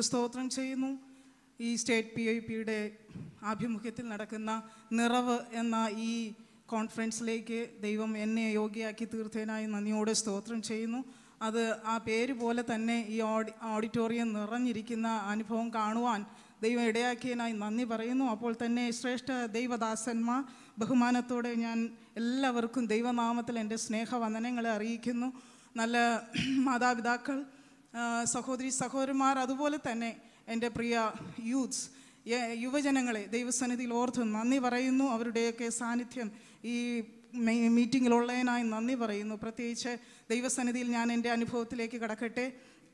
സ്തോത്രം ചെയ്യുന്നു ഈ സ്റ്റേറ്റ് പി ഐ പിയുടെ ആഭിമുഖ്യത്തിൽ നടക്കുന്ന നിറവ് എന്ന ഈ കോൺഫറൻസിലേക്ക് ദൈവം എന്നെ യോഗ്യയാക്കി തീർത്തതിനായി നന്ദിയോടെ സ്തോത്രം ചെയ്യുന്നു അത് ആ പേര് പോലെ തന്നെ ഈ ഓഡി ഓഡിറ്റോറിയം നിറഞ്ഞിരിക്കുന്ന അനുഭവം കാണുവാൻ ദൈവം ഇടയാക്കിയതിനായി നന്ദി പറയുന്നു അപ്പോൾ തന്നെ ശ്രേഷ്ഠ ദൈവദാസന്മാർ ബഹുമാനത്തോടെ ഞാൻ എല്ലാവർക്കും ദൈവനാമത്തിൽ എൻ്റെ സ്നേഹവന്ദനങ്ങളെ അറിയിക്കുന്നു നല്ല മാതാപിതാക്കൾ ആ, സഹോദരി സഹോദരന്മാർ അതുപോലെ തന്നെ എൻ്റെ പ്രിയ യൂത്ത്സ് യ- യുവജനങ്ങളെ ദൈവസന്നിധിയിൽ ഓർത്ത് നന്ദി പറയുന്നു അവരുടെയൊക്കെ സാന്നിധ്യം ഈ മീ- മീറ്റിങ്ങിലുള്ളതിനായി നന്ദി പറയുന്നു പ്രത്യേകിച്ച് ദൈവസന്നിധിയിൽ ഞാൻ എൻ്റെ അനുഭവത്തിലേക്ക് കടക്കട്ടെ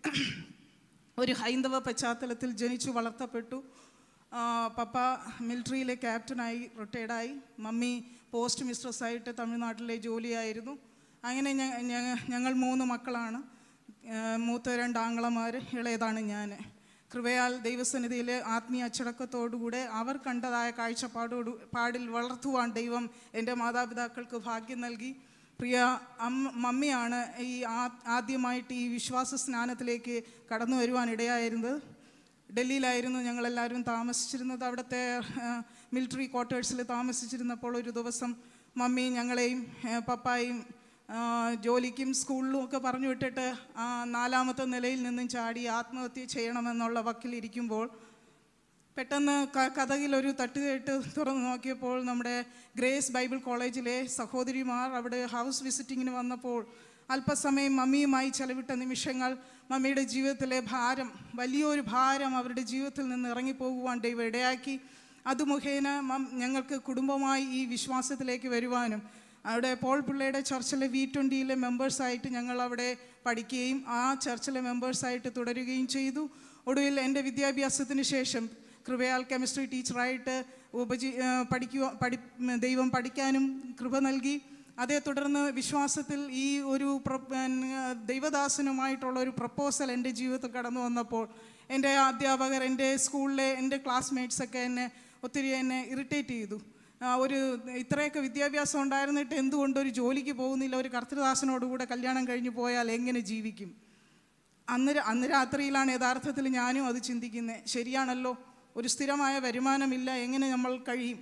ഒരു ഹൈന്ദവ പശ്ചാത്തലത്തിൽ ജനിച്ചു വളർത്തപ്പെട്ടു ആ, പപ്പ മിലിറ്ററിയിലെ ക്യാപ്റ്റനായി റിട്ടയർഡായി മമ്മി പോസ്റ്റ് മിസ്ട്രസ്സായിട്ട് തമിഴ്നാട്ടിലെ ജോലിയായിരുന്നു അങ്ങനെ ഞ- ഞ- ഞങ്ങൾ മൂന്ന് മക്കളാണ് ആ, മൂത്ത രണ്ട് ആങ്ങളമാർ ഇളയതാണ് ഞാൻ കൃപയാൽ ദൈവസന്നിധിയിൽ ആത്മീയ അച്ചടക്കത്തോടുകൂടെ അവർ കണ്ടതായ കാഴ്ചപ്പാടോടു പാടിൽ വളർത്തുവാൻ ദൈവം എൻ്റെ മാതാപിതാക്കൾക്ക് ഭാഗ്യം നൽകി പ്രിയ അമ്മ മമ്മിയാണ് ഈ ആ- ആദ്യമായിട്ട് ഈ വിശ്വാസ സ്നാനത്തിലേക്ക് കടന്നു വരുവാൻ ഇടയായിരുന്നത് ഡൽഹിയിലായിരുന്നു ഞങ്ങളെല്ലാവരും താമസിച്ചിരുന്നത് അവിടുത്തെ മിലിറ്ററി ക്വാർട്ടേഴ്സിൽ താമസിച്ചിരുന്നപ്പോൾ ഒരു ദിവസം മമ്മി ഞങ്ങളെയും ആ, പപ്പായും ആ, ജോലിക്കും സ്കൂളിലും ഒക്കെ പറഞ്ഞു വിട്ടിട്ട് ആ, നാലാമത്തെ നിലയിൽ നിന്നും ചാടി ആത്മഹത്യ ചെയ്യണമെന്നുള്ള വക്കിലിരിക്കുമ്പോൾ പെട്ടെന്ന് ക- കഥകിൽ ഒരു തട്ടുകേട്ട് തുറന്നു നോക്കിയപ്പോൾ നമ്മുടെ ഗ്രേസ് ബൈബിൾ കോളേജിലെ സഹോദരിമാർ അവിടെ ഹൗസ് വിസിറ്റിങ്ങിന് വന്നപ്പോൾ അല്പസമയം മമ്മിയുമായി ചെലവിട്ട നിമിഷങ്ങൾ മമ്മിയുടെ ജീവിതത്തിലെ ഭാരം വലിയൊരു ഭാരം അവരുടെ ജീവിതത്തിൽ നിന്ന് ഇറങ്ങിപ്പോകുവാൻ ദൈവം ഇടയാക്കി അത് മുഖേന മം- ഞങ്ങൾക്ക് കുടുംബമായി ഈ വിശ്വാസത്തിലേക്ക് വരുവാനും അവിടെ പോൾ പിള്ളയുടെ ചർച്ചിലെ വി ട്വൻറ്റിയിലെ മെമ്പേഴ്സായിട്ട് ഞങ്ങൾ അവിടെ പഠിക്കുകയും ആ ചർച്ചിലെ മെമ്പേഴ്സായിട്ട് തുടരുകയും ചെയ്തു ഒടുവിൽ എൻ്റെ വിദ്യാഭ്യാസത്തിന് ശേഷം കൃപയാൽ കെമിസ്ട്രി ടീച്ചറായിട്ട് ഉപജീ ആ, പഠിക്കുക പഠി ദൈവം പഠിക്കാനും കൃപ നൽകി അതേ തുടർന്ന് വിശ്വാസത്തിൽ ഈ ഒരു പ്ര- പിന്നെ ദൈവദാസനുമായിട്ടുള്ള ഒരു പ്രപ്പോസൽ എൻ്റെ ജീവിതത്തിൽ കടന്നു വന്നപ്പോൾ എൻ്റെ അധ്യാപകർ എൻ്റെ സ്കൂളിലെ എൻ്റെ ക്ലാസ്മേറ്റ്സൊക്കെ എന്നെ ഒത്തിരി എന്നെ ഇറിറ്റേറ്റ് ചെയ്തു ആ, ഒരു ഇത്രയൊക്കെ വിദ്യാഭ്യാസം ഉണ്ടായിരുന്നിട്ട് എന്തുകൊണ്ട് ഒരു ജോലിക്ക് പോകുന്നില്ല ഒരു കർത്തൃദാസനോടുകൂടെ കല്യാണം കഴിഞ്ഞു പോയാൽ എങ്ങനെ ജീവിക്കും അന്ന് ര- അന്ന് രാത്രിയിലാണ് യഥാർത്ഥത്തിൽ ഞാനും അത് ചിന്തിക്കുന്നത് ശരിയാണല്ലോ ഒരു സ്ഥിരമായ വരുമാനമില്ല എങ്ങനെ നമ്മൾ കഴിയും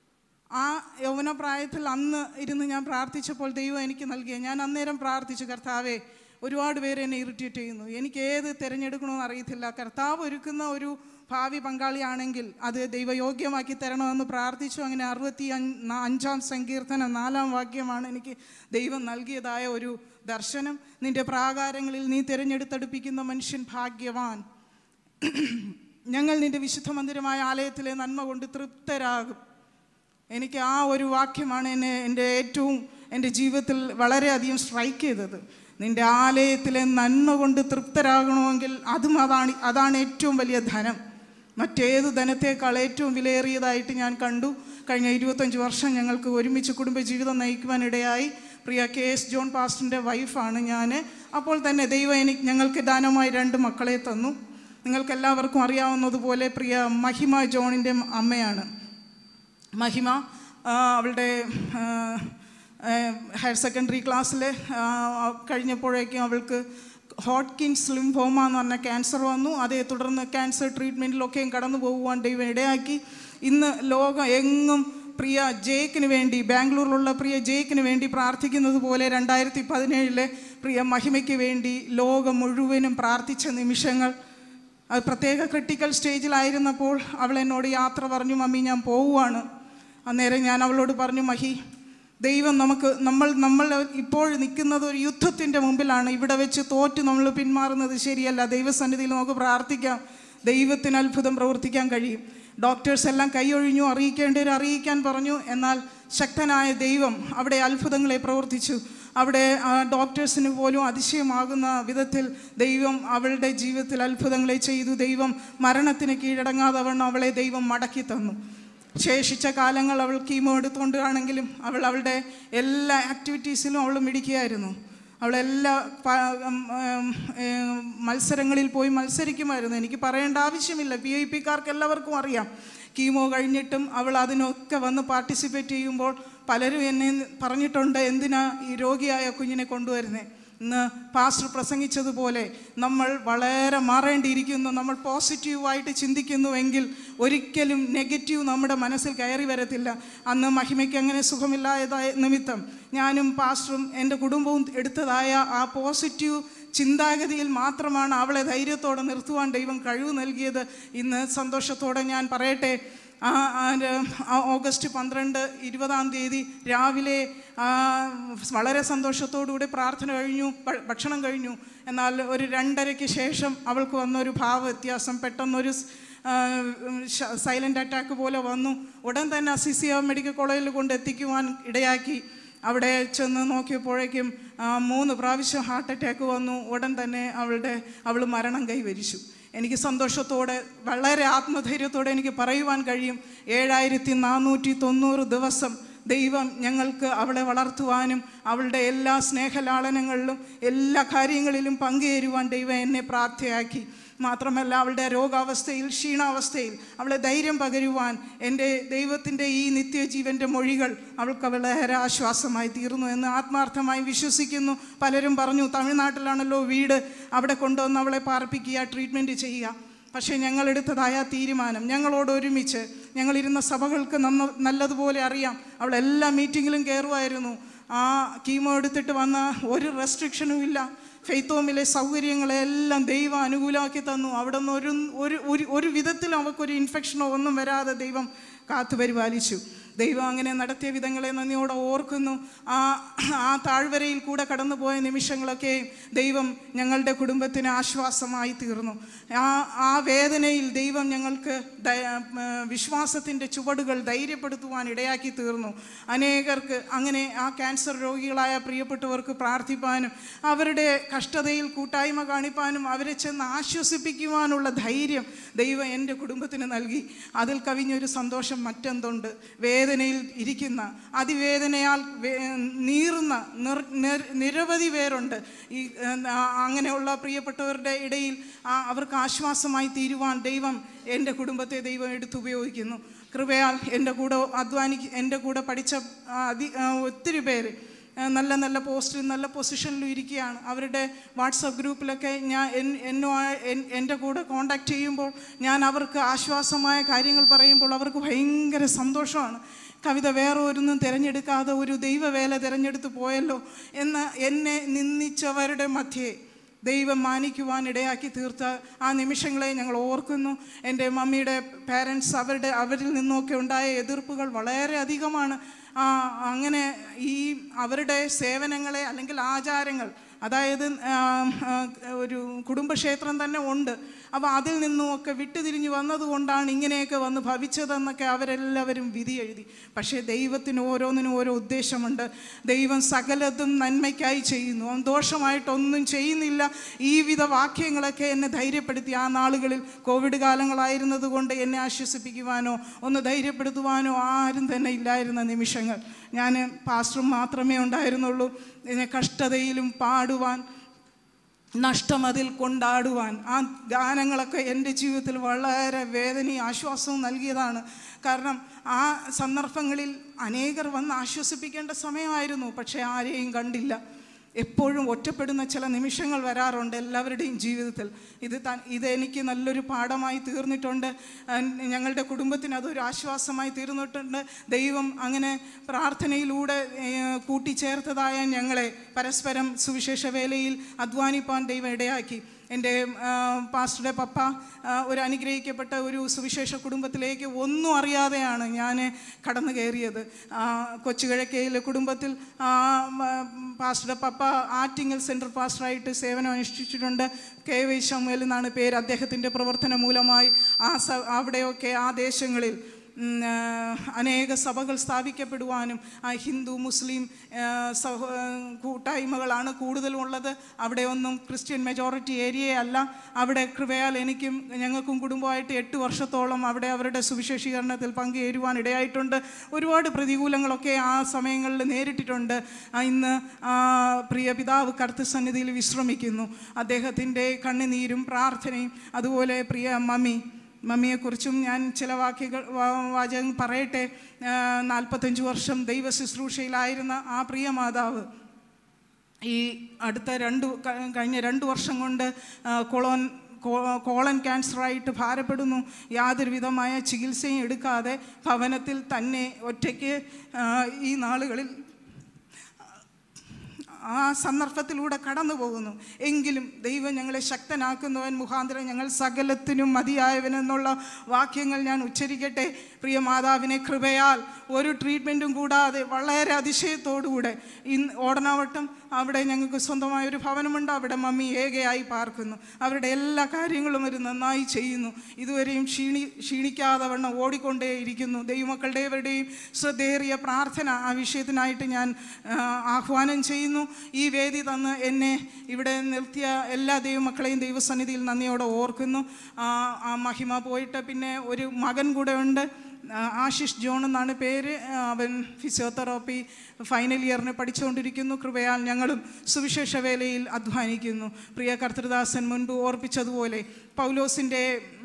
ആ യൗവനപ്രായത്തിൽ അന്ന് ഇരുന്ന് ഞാൻ പ്രാർത്ഥിച്ചപ്പോൾ ദൈവം എനിക്ക് നൽകിയ ഞാൻ അന്നേരം പ്രാർത്ഥിച്ചു കർത്താവേ ഒരുപാട് പേര് എന്നെ ഇറിറ്റേറ്റ് ചെയ്യുന്നു എനിക്ക് ഏത് തിരഞ്ഞെടുക്കണമെന്ന് അറിയത്തില്ല കർത്താവ് ഒരുക്കുന്ന ഒരു ഭാവി പങ്കാളിയാണെങ്കിൽ അത് ദൈവയോഗ്യമാക്കി തരണമെന്ന് പ്രാർത്ഥിച്ചു അങ്ങനെ അറുപത്തി അഞ്ച് അഞ്ചാം സങ്കീർത്തനം നാലാം വാക്യമാണ് എനിക്ക് ദൈവം നൽകിയതായ ഒരു ദർശനം നിന്റെ പ്രാകാരങ്ങളിൽ നീ തിരഞ്ഞെടുത്തടുപ്പിക്കുന്ന മനുഷ്യൻ ഭാഗ്യവാൻ ഞങ്ങൾ നിന്റെ വിശുദ്ധ മന്ദിരമായ ആലയത്തിലെ നന്മ കൊണ്ട് തൃപ്തരാകും എനിക്ക് ആ ഒരു വാക്യമാണ് എന്നെ എൻ്റെ ഏറ്റവും എൻ്റെ ജീവിതത്തിൽ വളരെയധികം സ്ട്രൈക്ക് ചെയ്തത് നിൻ്റെ ആലയത്തിലെ നന്മ കൊണ്ട് തൃപ്തരാകണമെങ്കിൽ അതും അതാണ് അതാണ് ഏറ്റവും വലിയ ധനം മറ്റേത് ധനത്തേക്കാൾ ഏറ്റവും വിലയേറിയതായിട്ട് ഞാൻ കണ്ടു കഴിഞ്ഞ ഇരുപത്തഞ്ച് വർഷം ഞങ്ങൾക്ക് ഒരുമിച്ച് കുടുംബജീവിതം നയിക്കുവാനിടയായി പ്രിയ കെ എസ് ജോൺ പാസ്റ്ററിൻ്റെ വൈഫാണ് ഞാൻ അപ്പോൾ തന്നെ ദൈവം എനിക്ക് ഞങ്ങൾക്ക് ദാനമായി രണ്ട് മക്കളെ തന്നു നിങ്ങൾക്കെല്ലാവർക്കും അറിയാവുന്നതുപോലെ പ്രിയ മഹിമ ജോണിൻ്റെ അമ്മയാണ് മഹിമ ആ, അവളുടെ ആ, ആ, ഹയർ സെക്കൻഡറി ക്ലാസ്സിൽ കഴിഞ്ഞപ്പോഴേക്കും അവൾക്ക് ഹോട്ട്കിൻസ് ലിംഫോമ എന്ന് പറഞ്ഞ ക്യാൻസർ വന്നു അതേ തുടർന്ന് ക്യാൻസർ ട്രീറ്റ്മെൻറ്റിലൊക്കെയും കടന്നു പോകുവാൻ ദൈവം ഇടയാക്കി ഇന്ന് ലോകം എങ്ങും പ്രിയ ജേക്കിന് വേണ്ടി ബാംഗ്ലൂരിലുള്ള പ്രിയ ജേക്കിന് വേണ്ടി പ്രാർത്ഥിക്കുന്നത് പോലെ രണ്ടായിരത്തി പതിനേഴിലെ പ്രിയ മഹിമയ്ക്ക് വേണ്ടി ലോകം മുഴുവനും പ്രാർത്ഥിച്ച നിമിഷങ്ങൾ അത് പ്രത്യേക ക്രിട്ടിക്കൽ സ്റ്റേജിലായിരുന്നപ്പോൾ അവൾ എന്നോട് യാത്ര പറഞ്ഞു മമ്മി ഞാൻ പോവുകയാണ് അന്നേരം ഞാൻ അവളോട് പറഞ്ഞു മഹി ദൈവം നമുക്ക് നമ്മൾ നമ്മൾ ഇപ്പോൾ നിൽക്കുന്നത് ഒരു യുദ്ധത്തിൻ്റെ മുമ്പിലാണ് ഇവിടെ വെച്ച് തോറ്റ് നമ്മൾ പിന്മാറുന്നത് ശരിയല്ല ദൈവസന്നിധിയിൽ നമുക്ക് പ്രാർത്ഥിക്കാം ദൈവത്തിന് അത്ഭുതം പ്രവർത്തിക്കാൻ കഴിയും ഡോക്ടേഴ്സ് എല്ലാം കൈയൊഴിഞ്ഞു അറിയിക്കേണ്ടവർ അറിയിക്കാൻ പറഞ്ഞു എന്നാൽ ശക്തനായ ദൈവം അവിടെ അത്ഭുതങ്ങളെ പ്രവർത്തിച്ചു അവിടെ ആ ഡോക്ടേഴ്സിന് പോലും അതിശയമാകുന്ന വിധത്തിൽ ദൈവം അവളുടെ ജീവിതത്തിൽ അത്ഭുതങ്ങളെ ചെയ്തു ദൈവം മരണത്തിന് കീഴടങ്ങാതെ വണ്ണം അവളെ ദൈവം മടക്കി തന്നു ശേഷിച്ച കാലങ്ങൾ അവൾ കീമോ എടുത്തുകൊണ്ടാണെങ്കിലും അവൾ അവളുടെ എല്ലാ ആക്ടിവിറ്റീസിലും അവൾ മിടിക്കുകയായിരുന്നു അവളെല്ലാ പ- ഉം, ഉം, ഉം, മത്സരങ്ങളിൽ പോയി മത്സരിക്കുമായിരുന്നു എനിക്ക് പറയേണ്ട ആവശ്യമില്ല പി ഐ പിക്കാർക്ക് എല്ലാവർക്കും അറിയാം കീമോ കഴിഞ്ഞിട്ടും അവൾ അതിനൊക്കെ വന്ന് പാർട്ടിസിപ്പേറ്റ് ചെയ്യുമ്പോൾ പലരും എന്നെ പറഞ്ഞിട്ടുണ്ട് എന്തിനാ ഈ രോഗിയായ കുഞ്ഞിനെ കൊണ്ടുവരുന്നത് ഇന്ന് പാസ്റ്റർ പ്രസംഗിച്ചതുപോലെ നമ്മൾ വളരെ മാറേണ്ടിയിരിക്കുന്നു നമ്മൾ പോസിറ്റീവായിട്ട് ചിന്തിക്കുന്നുവെങ്കിൽ ഒരിക്കലും നെഗറ്റീവ് നമ്മുടെ മനസ്സിൽ കയറി വരത്തില്ല അന്ന് മഹിമയ്ക്ക് അങ്ങനെ സുഖമില്ലായതായ നിമിത്തം ഞാനും പാസ്റ്ററും എൻ്റെ കുടുംബവും എടുത്തതായ ആ പോസിറ്റീവ് ചിന്താഗതിയിൽ മാത്രമാണ് അവളെ ധൈര്യത്തോടെ നിർത്തുവാൻ ദൈവം കഴിവ് നൽകിയത് ഇന്ന് സന്തോഷത്തോടെ ഞാൻ പറയട്ടെ ആ ആ ര- ആ ഓഗസ്റ്റ് പന്ത്രണ്ട് ഇരുപതാം തീയതി രാവിലെ ആ, വളരെ സന്തോഷത്തോടുകൂടി പ്രാർത്ഥന കഴിഞ്ഞു ഭ- ഭക്ഷണം കഴിഞ്ഞു എന്നാൽ ഒരു രണ്ടരയ്ക്ക് ശേഷം അവൾക്ക് വന്നൊരു ഭാവ വ്യത്യാസം പെട്ടെന്നൊരു സൈലൻ്റ് അറ്റാക്ക് പോലെ വന്നു ഉടൻ തന്നെ അസിസിയ മെഡിക്കൽ കോളേജിൽ കൊണ്ട് എത്തിക്കുവാൻ ഇടയാക്കി അവിടെ ചെന്ന് നോക്കിയപ്പോഴേക്കും ആ, മൂന്ന് പ്രാവശ്യം ഹാർട്ട് അറ്റാക്ക് വന്നു ഉടൻ തന്നെ അവളുടെ അവൾ മരണം കൈവരിച്ചു എനിക്ക് സന്തോഷത്തോടെ വളരെ ആത്മധൈര്യത്തോടെ എനിക്ക് പറയുവാൻ കഴിയും ഏഴായിരത്തി നാനൂറ്റി തൊണ്ണൂറ് ദിവസം ദൈവം ഞങ്ങൾക്ക് അവളെ വളർത്തുവാനും അവളുടെ എല്ലാ സ്നേഹലാളനങ്ങളിലും എല്ലാ കാര്യങ്ങളിലും പങ്കുചേരുവാൻ ദൈവം എന്നെ പ്രാപ്തയാക്കി മാത്രമല്ല അവളുടെ രോഗാവസ്ഥയിൽ ക്ഷീണാവസ്ഥയിൽ അവളെ ധൈര്യം പകരുവാൻ എൻ്റെ ദൈവത്തിൻ്റെ ഈ നിത്യജീവൻ്റെ മൊഴികൾ അവൾക്ക് വളരെ ആശ്വാസമായി തീർന്നു എന്ന് ആത്മാർത്ഥമായി വിശ്വസിക്കുന്നു പലരും പറഞ്ഞു തമിഴ്നാട്ടിലാണല്ലോ വീട് അവിടെ കൊണ്ടുവന്ന് അവളെ പാർപ്പിക്കുക ട്രീറ്റ്മെൻറ്റ് ചെയ്യുക പക്ഷേ ഞങ്ങളെടുത്തതായ തീരുമാനം ഞങ്ങളോട് ഒരുമിച്ച് ഞങ്ങളിരുന്ന സഭകൾക്ക് നന്ന നല്ലതുപോലെ അറിയാം അവൾ എല്ലാ മീറ്റിങ്ങിലും കയറുമായിരുന്നു ആ കീമോ എടുത്തിട്ട് വന്ന ഒരു റെസ്ട്രിക്ഷനും ഇല്ല ഫെയ്ത്തോമിലെ സൗകര്യങ്ങളെല്ലാം ദൈവം അനുകൂലമാക്കി തന്നു അവിടെ നിന്ന് ഒരു ഒരു ഒരു ഒരു വിധത്തിലും അവൾക്കൊരു ഇൻഫെക്ഷനോ ഒന്നും വരാതെ ദൈവം കാത്തു പരിപാലിച്ചു ദൈവം അങ്ങനെ നടത്തിയ വിധങ്ങളെ നന്ദിയോടെ ഓർക്കുന്നു ആ ആ താഴ്വരയിൽ കൂടെ കടന്നുപോയ നിമിഷങ്ങളൊക്കെ ദൈവം ഞങ്ങളുടെ കുടുംബത്തിന് ആശ്വാസമായി തീർന്നു ആ ആ വേദനയിൽ ദൈവം ഞങ്ങൾക്ക് വിശ്വാസത്തിൻ്റെ ചുവടുകൾ ധൈര്യപ്പെടുത്തുവാൻ ഇടയാക്കി തീർന്നു അനേകർക്ക് അങ്ങനെ ആ ക്യാൻസർ രോഗികളായ പ്രിയപ്പെട്ടവർക്ക് പ്രാർത്ഥിപ്പാനും അവരുടെ കഷ്ടതയിൽ കൂട്ടായ്മ കാണിപ്പാനും അവരെ ചെന്ന് ആശ്വസിപ്പിക്കുവാനുള്ള ധൈര്യം ദൈവം എൻ്റെ കുടുംബത്തിന് നൽകി അതിൽ കവിഞ്ഞൊരു സന്തോഷം മറ്റെന്തുണ്ട് വേദനയിൽ ഇരിക്കുന്ന അതിവേദനയാൽ വേ- നീറുന്ന നിർ- നിർ- നിരവധി പേരുണ്ട് ഈ ഏഹ്, ആ, അങ്ങനെയുള്ള പ്രിയപ്പെട്ടവരുടെ ഇടയിൽ ആ അവർക്ക് ആശ്വാസമായി തീരുവാൻ ദൈവം എൻ്റെ കുടുംബത്തെ ദൈവം എടുത്തുപയോഗിക്കുന്നു കൃപയാൽ എൻ്റെ കൂടെ അധ്വാനി എൻ്റെ കൂടെ പഠിച്ച ആ, അതി ആ, ഒത്തിരി പേര് ആ, നല്ല നല്ല പോസ്റ്റിൽ നല്ല പൊസിഷനിലും ഇരിക്കുകയാണ് അവരുടെ വാട്സപ്പ് ഗ്രൂപ്പിലൊക്കെ ഞാൻ എൻ- എന്നോ എൻ- എൻ്റെ കൂടെ കോണ്ടാക്ട് ചെയ്യുമ്പോൾ ഞാൻ അവർക്ക് ആശ്വാസമായ കാര്യങ്ങൾ പറയുമ്പോൾ അവർക്ക് ഭയങ്കര സന്തോഷമാണ് കവിത വേറെ ഒരൊന്നും തിരഞ്ഞെടുക്കാതെ ഒരു ദൈവവേല തിരഞ്ഞെടുത്ത് പോയല്ലോ എന്ന് എന്നെ നിന്ദിച്ചവരുടെ മധ്യേ ദൈവം മാനിക്കുവാൻ ഇടയാക്കി തീർത്ത ആ നിമിഷങ്ങളെ ഞങ്ങൾ ഓർക്കുന്നു എൻ്റെ മമ്മിയുടെ പാരൻസ് അവരുടെ അവരിൽ നിന്നൊക്കെ ഉണ്ടായ എതിർപ്പുകൾ വളരെ അധികമാണ് ആ, അങ്ങനെ ഈ അവരുടെ സേവനങ്ങളെ അല്ലെങ്കിൽ ആചാരങ്ങൾ അതായത് ആ, ആ, ഒരു കുടുംബക്ഷേത്രം തന്നെ ഉണ്ട് അപ്പോൾ അതിൽ നിന്നുമൊക്കെ വിട്ടുതിരിഞ്ഞ് വന്നതുകൊണ്ടാണ് ഇങ്ങനെയൊക്കെ വന്ന് ഭവിച്ചതെന്നൊക്കെ അവരെല്ലാവരും വിധി എഴുതി പക്ഷേ ദൈവത്തിന് ഓരോന്നിനും ഓരോ ഉദ്ദേശമുണ്ട് ദൈവം സകലതും നന്മയ്ക്കായി ചെയ്യുന്നു അവൻ ദോഷമായിട്ടൊന്നും ചെയ്യുന്നില്ല ഈ വിധ വാക്യങ്ങളൊക്കെ എന്നെ ധൈര്യപ്പെടുത്തി ആ നാളുകളിൽ കോവിഡ് കാലങ്ങളായിരുന്നത് കൊണ്ട് എന്നെ ആശ്വസിപ്പിക്കുവാനോ ഒന്ന് ധൈര്യപ്പെടുത്തുവാനോ ആരും തന്നെ ഇല്ലായിരുന്ന നിമിഷങ്ങൾ ഞാൻ പാസ്റ്ററും മാത്രമേ ഉണ്ടായിരുന്നുള്ളൂ എന്നെ കഷ്ടതയിലും പാടുവാൻ നഷ്ടം അതിൽ കൊണ്ടാടുവാൻ ആ ഗാനങ്ങളൊക്കെ എൻ്റെ ജീവിതത്തിൽ വളരെ വേദനയും ആശ്വാസവും നൽകിയതാണ് കാരണം ആ സന്ദർഭങ്ങളിൽ അനേകർ വന്ന് ആശ്വസിപ്പിക്കേണ്ട സമയമായിരുന്നു പക്ഷേ ആരെയും കണ്ടില്ല എപ്പോഴും ഒറ്റപ്പെടുന്ന ചില നിമിഷങ്ങൾ വരാറുണ്ട് എല്ലാവരുടെയും ജീവിതത്തിൽ ഇത് ത ഇത് എനിക്ക് നല്ലൊരു പാഠമായി തീർന്നിട്ടുണ്ട് അഹ് ഞങ്ങളുടെ കുടുംബത്തിന് അതൊരു ആശ്വാസമായി തീർന്നിട്ടുണ്ട് ദൈവം അങ്ങനെ പ്രാർത്ഥനയിലൂടെ ഏഹ്, കൂട്ടിച്ചേർത്തതായ ഞങ്ങളെ പരസ്പരം സുവിശേഷ വേലയിൽ അധ്വാനിപ്പാൻ ദൈവം ഇടയാക്കി എൻ്റെ ആ, പാസ്റ്ററുടെ പപ്പ ആ, ഒരു അനുഗ്രഹിക്കപ്പെട്ട ഒരു സുവിശേഷ കുടുംബത്തിലേക്ക് ഒന്നും അറിയാതെയാണ് ഞാൻ കടന്നു കയറിയത് ആ, കൊച്ചുകിഴക്കയിലെ കുടുംബത്തിൽ ആ, മ, പാസ്റ്ററുടെ പപ്പ ആറ്റിങ്ങൽ സെൻട്രൽ പാസ്റ്ററായിട്ട് സേവനം അനുഷ്ഠിച്ചിട്ടുണ്ട് കെ വൈ ശമുവൽ എന്നാണ് പേര് അദ്ദേഹത്തിൻ്റെ പ്രവർത്തനം മൂലമായി ആ സ അവിടെയൊക്കെ ആ ദേശങ്ങളിൽ ഉം, ആ, അനേക സഭകൾ സ്ഥാപിക്കപ്പെടുവാനും ആ ഹിന്ദു മുസ്ലിം ആ, സഹ ആ, കൂട്ടായ്മകളാണ് കൂടുതലും ഉള്ളത് അവിടെ ഒന്നും ക്രിസ്ത്യൻ മെജോറിറ്റി ഏരിയയല്ല അവിടെ കൃപയാൽ എനിക്കും ഞങ്ങൾക്കും കുടുംബമായിട്ട് എട്ട് വർഷത്തോളം അവിടെ അവരുടെ സുവിശേഷീകരണത്തിൽ പങ്കുചേരുവാൻ ഇടയായിട്ടുണ്ട് ഒരുപാട് പ്രതികൂലങ്ങളൊക്കെ ആ സമയങ്ങളിൽ നേരിട്ടിട്ടുണ്ട് ആ, ഇന്ന് ആ, പ്രിയ പിതാവ് കർത്തസന്നിധിയിൽ വിശ്രമിക്കുന്നു അദ്ദേഹത്തിൻ്റെ കണ്ണുനീരും പ്രാർത്ഥനയും അതുപോലെ പ്രിയ മമ്മി മമ്മിയെക്കുറിച്ചും ഞാൻ ചില വാക്യങ്ങൾ വാ- വാചകം പറയട്ടെ നാൽപ്പത്തഞ്ച് വർഷം ദൈവ ശുശ്രൂഷയിലായിരുന്ന ആ പ്രിയ മാതാവ് ഈ അടുത്ത രണ്ട് ക- കഴിഞ്ഞ രണ്ട് വർഷം കൊണ്ട് ആ, കൊളോൺ കോ- കോളൻ ക്യാൻസറായിട്ട് ഭാരപ്പെടുന്നു യാതൊരു വിധമായ ചികിത്സയും എടുക്കാതെ ഭവനത്തിൽ തന്നെ ഒറ്റയ്ക്ക് ആ, ഈ നാളുകളിൽ ആ സന്ദർഭത്തിലൂടെ കടന്നു പോകുന്നു എങ്കിലും ദൈവം ഞങ്ങളെ ശക്തനാക്കുന്നവൻ മുഖാന്തരം ഞങ്ങൾ സകലത്തിനും മതിയായവനെന്നുള്ള വാക്യങ്ങൾ ഞാൻ ഉച്ചരിക്കട്ടെ പ്രിയ മാതാവിനെ കൃപയാൽ ഒരു ട്രീറ്റ്മെൻറ്റും കൂടാതെ വളരെ അതിശയത്തോടുകൂടെ ഇന്ന് ഓടനാവട്ടം അവിടെ ഞങ്ങൾക്ക് സ്വന്തമായ ഒരു ഭവനമുണ്ട് അവിടെ മമ്മി ഏകയായി പാർക്കുന്നു അവരുടെ എല്ലാ കാര്യങ്ങളും അവർ നന്നായി ചെയ്യുന്നു ഇതുവരെയും ക്ഷീണി ക്ഷീണിക്കാതെ വണ്ണം ഓടിക്കൊണ്ടേയിരിക്കുന്നു ദൈവമക്കളുടെവരുടെയും ശ്രദ്ധേറിയ പ്രാർത്ഥന ആ വിഷയത്തിനായിട്ട് ഞാൻ ആ, ആഹ്വാനം ചെയ്യുന്നു ഈ വേദി തന്ന് എന്നെ ഇവിടെ നിർത്തിയ എല്ലാ ദൈവമക്കളെയും ദൈവസന്നിധിയിൽ നന്ദിയോടെ ഓർക്കുന്നു ആ, ആ മഹിമ പോയിട്ട് പിന്നെ ഒരു മകൻ കൂടെ ഉണ്ട് ആ, ആശിഷ് ജോൺ എന്നാണ് പേര് ആ, അവൻ ഫിസിയോതെറാപ്പി ഫൈനൽ ഇയറിന് പഠിച്ചുകൊണ്ടിരിക്കുന്നു കൃപയാൽ ഞങ്ങളും സുവിശേഷ വേലയിൽ അധ്വാനിക്കുന്നു പ്രിയ കർത്തൃദാസൻ മുൻപ് ഓർപ്പിച്ചതുപോലെ പൗലോസിൻ്റെ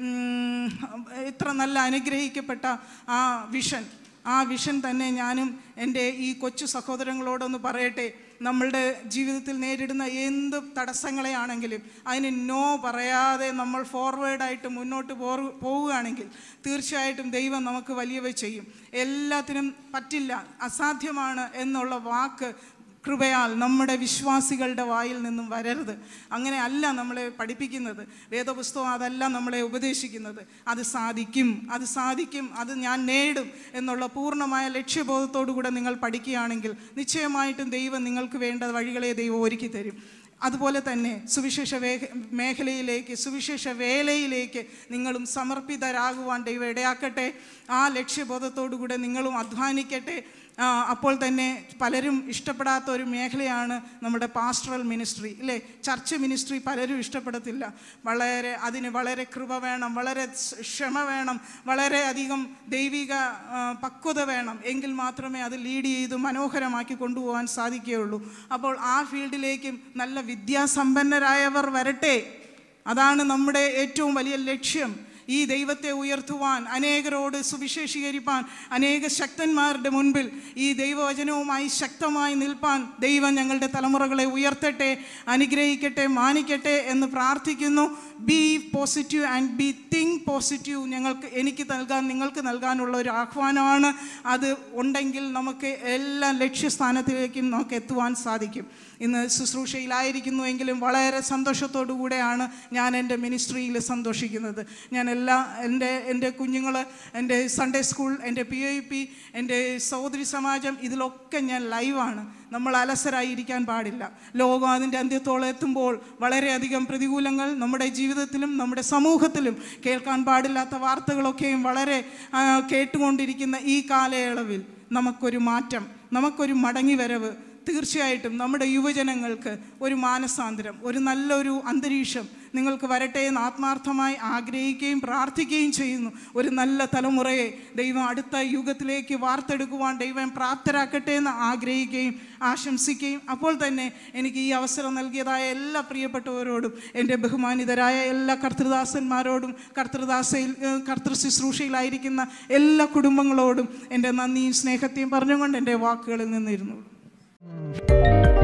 ഉം, ഇത്ര നല്ല അനുഗ്രഹിക്കപ്പെട്ട ആ വിഷൻ ആ വിഷൻ തന്നെ ഞാനും എൻ്റെ ഈ കൊച്ചു സഹോദരങ്ങളോടൊന്ന് പറയട്ടെ നമ്മളുടെ ജീവിതത്തിൽ നേരിടുന്ന എന്ത് തടസ്സങ്ങളെയാണെങ്കിലും അതിന് നോ പറയാതെ നമ്മൾ ഫോർവേഡായിട്ട് മുന്നോട്ട് പോറു പോവുകയാണെങ്കിൽ തീർച്ചയായിട്ടും ദൈവം നമുക്ക് വലിയവ ചെയ്യും എല്ലാത്തിനും പറ്റില്ല അസാധ്യമാണ് എന്നുള്ള വാക്ക് കൃപയാൽ നമ്മുടെ വിശ്വാസികളുടെ വായിൽ നിന്നും വരരുത് അങ്ങനെ അല്ല നമ്മളെ പഠിപ്പിക്കുന്നത് വേദപുസ്തകം അതല്ല നമ്മളെ ഉപദേശിക്കുന്നത് അത് സാധിക്കും അത് സാധിക്കും അത് ഞാൻ നേടും എന്നുള്ള പൂർണ്ണമായ ലക്ഷ്യബോധത്തോടു കൂടെ നിങ്ങൾ പഠിക്കുകയാണെങ്കിൽ നിശ്ചയമായിട്ടും ദൈവം നിങ്ങൾക്ക് വേണ്ട വഴികളെ ദൈവം ഒരുക്കി തരും അതുപോലെ തന്നെ സുവിശേഷ വേഖ മേഖലയിലേക്ക് സുവിശേഷ വേലയിലേക്ക് നിങ്ങളും സമർപ്പിതരാകുവാൻ ദൈവം ഇടയാക്കട്ടെ ആ ലക്ഷ്യബോധത്തോടു കൂടെ നിങ്ങളും അധ്വാനിക്കട്ടെ ആ, അപ്പോൾ തന്നെ പലരും ഇഷ്ടപ്പെടാത്ത ഒരു മേഖലയാണ് നമ്മുടെ പാസ്റ്ററൽ മിനിസ്ട്രി ഇല്ലേ ചർച്ച് മിനിസ്ട്രി പലരും ഇഷ്ടപ്പെടത്തില്ല വളരെ അതിന് വളരെ കൃപ വേണം വളരെ സ് ക്ഷമ വേണം വളരെ അധികം ദൈവിക ആ, പക്വത വേണം എങ്കിൽ മാത്രമേ അത് ലീഡ് ചെയ്ത് മനോഹരമാക്കി കൊണ്ടുപോകാൻ സാധിക്കുകയുള്ളൂ അപ്പോൾ ആ ഫീൽഡിലേക്കും നല്ല വിദ്യാസമ്പന്നരായവർ വരട്ടെ അതാണ് നമ്മുടെ ഏറ്റവും വലിയ ലക്ഷ്യം ഈ ദൈവത്തെ ഉയർത്തുവാൻ അനേകരോട് സുവിശേഷീകരിപ്പാൻ അനേക ശക്തന്മാരുടെ മുൻപിൽ ഈ ദൈവവചനവുമായി ശക്തമായി നിൽപ്പാൻ ദൈവം ഞങ്ങളുടെ തലമുറകളെ ഉയർത്തട്ടെ അനുഗ്രഹിക്കട്ടെ മാനിക്കട്ടെ എന്ന് പ്രാർത്ഥിക്കുന്നു be positive and be think positive ഞങ്ങൾക്ക് എനിക്ക് നൽകാൻ നിങ്ങൾക്ക് നൽകാനുള്ള ഒരു ആഹ്വാനമാണ് അത് ഉണ്ടെങ്കിൽ നമുക്ക് എല്ലാ ലക്ഷ്യസ്ഥാനത്തിലേക്കും നമുക്ക് എത്തുവാൻ സാധിക്കും ഇന്ന് ശുശ്രൂഷയിലായിരിക്കുന്നുവെങ്കിലും വളരെ സന്തോഷത്തോടു കൂടെയാണ് ഞാൻ എൻ്റെ മിനിസ്ട്രിയിൽ സന്തോഷിക്കുന്നത് ഞാൻ എല്ലാ എൻ്റെ എൻ്റെ കുഞ്ഞുങ്ങൾ എൻ്റെ സൺഡേ സ്കൂൾ എൻ്റെ പി ഐ പി എൻ്റെ സഹോദരി സമാജം ഇതിലൊക്കെ ഞാൻ ലൈവാണ് നമ്മൾ അലസരായിരിക്കാൻ പാടില്ല ലോകം അതിൻ്റെ അന്ത്യത്തോളം എത്തുമ്പോൾ വളരെയധികം പ്രതികൂലങ്ങൾ നമ്മുടെ ജീവിതത്തിലും നമ്മുടെ സമൂഹത്തിലും കേൾക്കാൻ പാടില്ലാത്ത വാർത്തകളൊക്കെയും വളരെ ആ, കേട്ടുകൊണ്ടിരിക്കുന്ന ഈ കാലയളവിൽ നമുക്കൊരു മാറ്റം നമുക്കൊരു മടങ്ങിവരവ് തീർച്ചയായിട്ടും നമ്മുടെ യുവജനങ്ങൾക്ക് ഒരു മാനസാന്തരം ഒരു നല്ലൊരു അന്തരീക്ഷം നിങ്ങൾക്ക് വരട്ടെ എന്ന് ആത്മാർത്ഥമായി ആഗ്രഹിക്കുകയും പ്രാർത്ഥിക്കുകയും ചെയ്യുന്നു ഒരു നല്ല തലമുറയെ ദൈവം അടുത്ത യുഗത്തിലേക്ക് വാർത്തെടുക്കുവാൻ ദൈവം പ്രാപ്തരാക്കട്ടെ എന്ന് ആഗ്രഹിക്കുകയും ആശംസിക്കുകയും അപ്പോൾ തന്നെ എനിക്ക് ഈ അവസരം നൽകിയതായ എല്ലാ പ്രിയപ്പെട്ടവരോടും എൻ്റെ ബഹുമാനിതരായ എല്ലാ കർത്തൃദാസന്മാരോടും കർത്തൃദാസയിൽ ഏഹ് കർത്തൃ ശുശ്രൂഷയിലായിരിക്കുന്ന എല്ലാ കുടുംബങ്ങളോടും എൻ്റെ നന്ദിയും സ്നേഹത്തെയും പറഞ്ഞുകൊണ്ട് എൻ്റെ വാക്കുകളിൽ നിന്നിരുന്നു